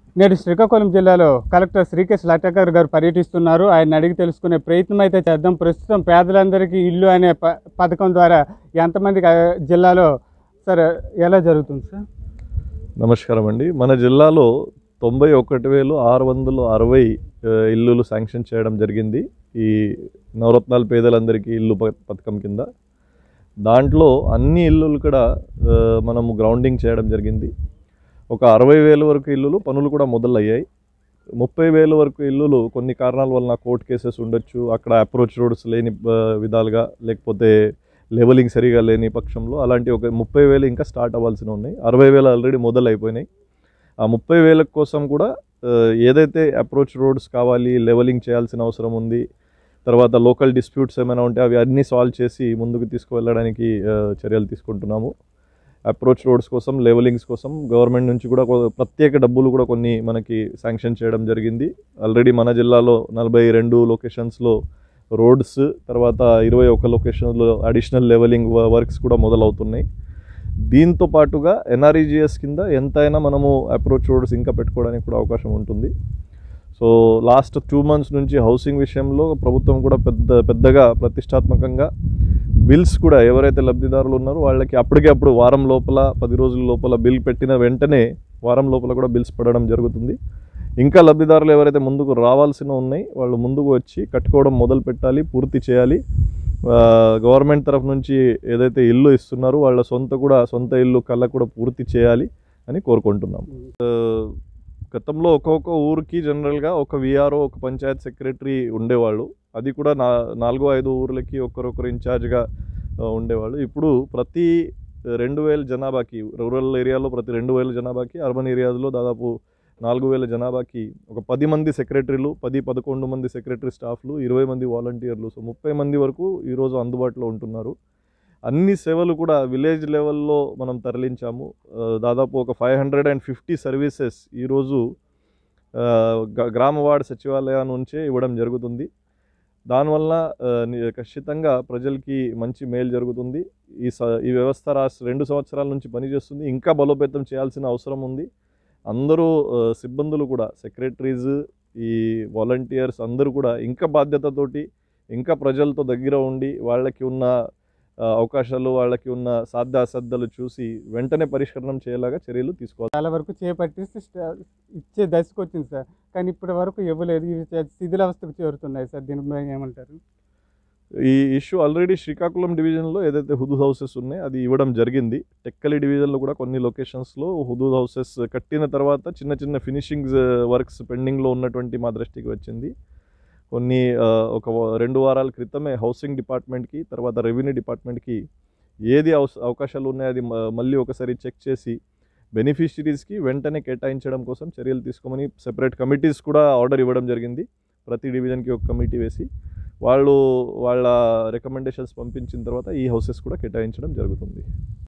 నేడు శ్రీకాకుళం జిల్లాలో కలెక్టర్ శ్రీకేశ్ లటాకర్ గారు పర్యటిస్తున్నారు ఆయన అడిగి తెలుసుకునే ప్రయత్నం అయితే చేద్దాం ప్రస్తుతం పేదలందరికీ ఇల్లు అనే ప పథకం ద్వారా ఎంతమందికి ఆ జిల్లాలో సార్ ఎలా జరుగుతుంది సార్ నమస్కారం అండి మన జిల్లాలో తొంభై ఒకటి వేలు ఆరు వందల అరవై ఆ, ఇల్లులు శాంక్షన్ చేయడం జరిగింది ఈ నవరత్నాల పేదలందరికీ ఇల్లు ప- పథకం కింద దాంట్లో అన్ని ఇల్లులు కూడా ఆ, మనము గ్రౌండింగ్ చేయడం జరిగింది ఒక అరవై వేల వరకు ఇల్లులు పనులు కూడా మొదలయ్యాయి ముప్పై వేల వరకు ఇల్లులు కొన్ని కారణాల వలన కోర్టు కేసెస్ ఉండొచ్చు అక్కడ అప్రోచ్ రోడ్స్ లేని ఆ, విధాలుగా లేకపోతే లెవెలింగ్ సరిగా లేని పక్షంలో అలాంటి ఒక ముప్పై వేలు ఇంకా స్టార్ట్ అవ్వాల్సి ఉన్నాయి అరవై వేలు ఆల్రెడీ మొదలైపోయినాయి ఆ ముప్పై వేల కోసం కూడా ఆ, ఏదైతే అప్రోచ్ రోడ్స్ కావాలి లెవెలింగ్ చేయాల్సిన అవసరం ఉంది తర్వాత లోకల్ డిస్ప్యూట్స్ ఏమైనా ఉంటే అవి అన్నీ సాల్వ్ చేసి ముందుకు తీసుకువెళ్ళడానికి ఆ, చర్యలు తీసుకుంటున్నాము అప్రోచ్ రోడ్స్ కోసం లెవెలింగ్స్ కోసం గవర్నమెంట్ నుంచి కూడా కొ- ప్రత్యేక డబ్బులు కూడా కొన్ని మనకి శాంక్షన్ చేయడం జరిగింది ఆల్రెడీ మన జిల్లాలో నలభై రెండు లొకేషన్స్లో రోడ్స్ తర్వాత ఇరవై ఒక లొకేషన్లో అడిషనల్ లెవెలింగ్ వర్క్స్ కూడా మొదలవుతున్నాయి దీంతో పాటుగా ఎన్ఆర్ఈజిఎస్ కింద ఎంతైనా మనము అప్రోచ్ రోడ్స్ ఇంకా పెట్టుకోవడానికి కూడా అవకాశం ఉంటుంది సో లాస్ట్ టూ మంత్స్ నుంచి హౌసింగ్ విషయంలో ప్రభుత్వం కూడా పెద్ద పెద్దగా ప్రతిష్టాత్మకంగా బిల్స్ కూడా ఎవరైతే లబ్ధిదారులు ఉన్నారో వాళ్ళకి అప్పటికే అప్పుడు వారం లోపల పది రోజుల లోపల బిల్ పెట్టిన వెంటనే వారం లోపల కూడా బిల్స్ పడడం జరుగుతుంది ఇంకా లబ్ధిదారులు ఎవరైతే ముందుకు రావాల్సిన ఉన్నాయి వాళ్ళు ముందుకు వచ్చి కట్టుకోవడం మొదలు పెట్టాలి పూర్తి చేయాలి ఆ, గవర్నమెంట్ తరఫు నుంచి ఏదైతే ఇల్లు ఇస్తున్నారో వాళ్ళ సొంత కూడా సొంత ఇల్లు కళ్ళ కూడా పూర్తి చేయాలి అని కోరుకుంటున్నాం ఆ, గతంలో ఒక్కొక్క ఊరికి జనరల్గా ఒక విఆర్ఓ ఒక పంచాయత్ సెక్రటరీ ఉండేవాళ్ళు అది కూడా నా నాలుగో ఐదు ఊర్లకి ఒకరొకరు ఇన్ఛార్జ్గా ఆ, ఉండేవాళ్ళు ఇప్పుడు ప్రతి రెండు వేల జనాభాకి రూరల్ ఏరియాలో ప్రతి రెండు వేల జనాభాకి అర్బన్ ఏరియాలో దాదాపు నాలుగు వేల జనాభాకి ఒక పది మంది సెక్రటరీలు పది పదకొండు మంది సెక్రటరీ స్టాఫ్లు ఇరవై మంది వాలంటీర్లు సో ముప్పై మంది వరకు ఈరోజు అందుబాటులో ఉంటున్నారు అన్ని సేవలు కూడా విలేజ్ లెవెల్లో మనం తరలించాము ఆ, దాదాపు ఒక five hundred and fifty services ఈరోజు ఆ, గ- గ్రామ వార్డు సచివాలయం నుంచే ఇవ్వడం జరుగుతుంది దానివల్ల ఆ, ని- ఖచ్చితంగా ప్రజలకి మంచి మేలు జరుగుతుంది ఈ స ఈ వ్యవస్థ రాష్ట్ర రెండు సంవత్సరాల నుంచి పనిచేస్తుంది ఇంకా బలోపేతం చేయాల్సిన అవసరం ఉంది అందరూ ఆ, సిబ్బందులు కూడా సెక్రటరీస్ ఈ వాలంటీర్స్ అందరూ కూడా ఇంకా బాధ్యతతోటి ఇంకా ప్రజలతో దగ్గర ఉండి వాళ్ళకి ఉన్న ఆ, అవకాశాలు వాళ్ళకి ఉన్న సాధ్య అసాధ్యాలు చూసి వెంటనే పరిష్కరణం చేయేలాగా చర్యలు తీసుకోవాలి చాలా వరకు చేపట్టి స్ట- ఇచ్చే దశకు వచ్చింది సార్ కానీ ఇప్పటి వరకు ఇవ్వలేదు ఇవి శిథిలావస్థకు చేరుతున్నాయి సార్ దీనిపై ఏమంటారు ఈ ఇష్యూ ఆల్రెడీ శ్రీకాకుళం డివిజన్లో ఏదైతే హుదూద్ హౌసెస్ ఉన్నాయో అది ఇవ్వడం జరిగింది టెక్కలి డివిజన్లో కూడా కొన్ని లొకేషన్స్లో హుదూద్ హౌసెస్ కట్టిన తర్వాత చిన్న చిన్న ఫినిషింగ్స్ వర్క్స్ పెండింగ్లో ఉన్నటువంటి మా దృష్టికి వచ్చింది కొన్ని ఆ, ఒక వ- రెండు వారాల క్రితమే హౌసింగ్ డిపార్ట్మెంట్కి తర్వాత రెవెన్యూ డిపార్ట్మెంట్కి ఏది అవస- అవకాశాలు ఉన్నాయో అది మ- మళ్ళీ ఒకసారి చెక్ చేసి బెనిఫిషరీస్కి వెంటనే కేటాయించడం కోసం చర్యలు తీసుకోమని సెపరేట్ కమిటీస్ కూడా ఆర్డర్ ఇవ్వడం జరిగింది ప్రతి డివిజన్కి ఒక కమిటీ వేసి వాళ్ళు వాళ్ళ రికమెండేషన్స్ పంపించిన తర్వాత ఈ హౌసెస్ కూడా కేటాయించడం జరుగుతుంది